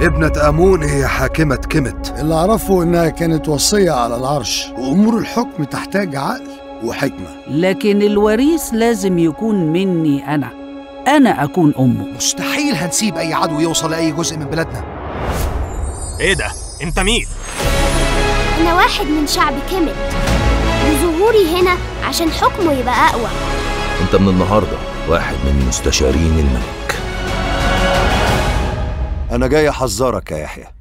ابنة أمون هي حاكمة كمت اللي أعرفه إنها كانت وصية على العرش وأمور الحكم تحتاج عقل وحكمة لكن الوريث لازم يكون مني أنا أنا أكون أمه مستحيل هنسيب أي عدو يوصل لأي جزء من بلادنا ايه ده انت مين أنا واحد من شعب كمت وظهوري هنا عشان حكمه يبقى أقوى انت من النهارده واحد من مستشارين الملك أنا جاي أحذرك يا يحيى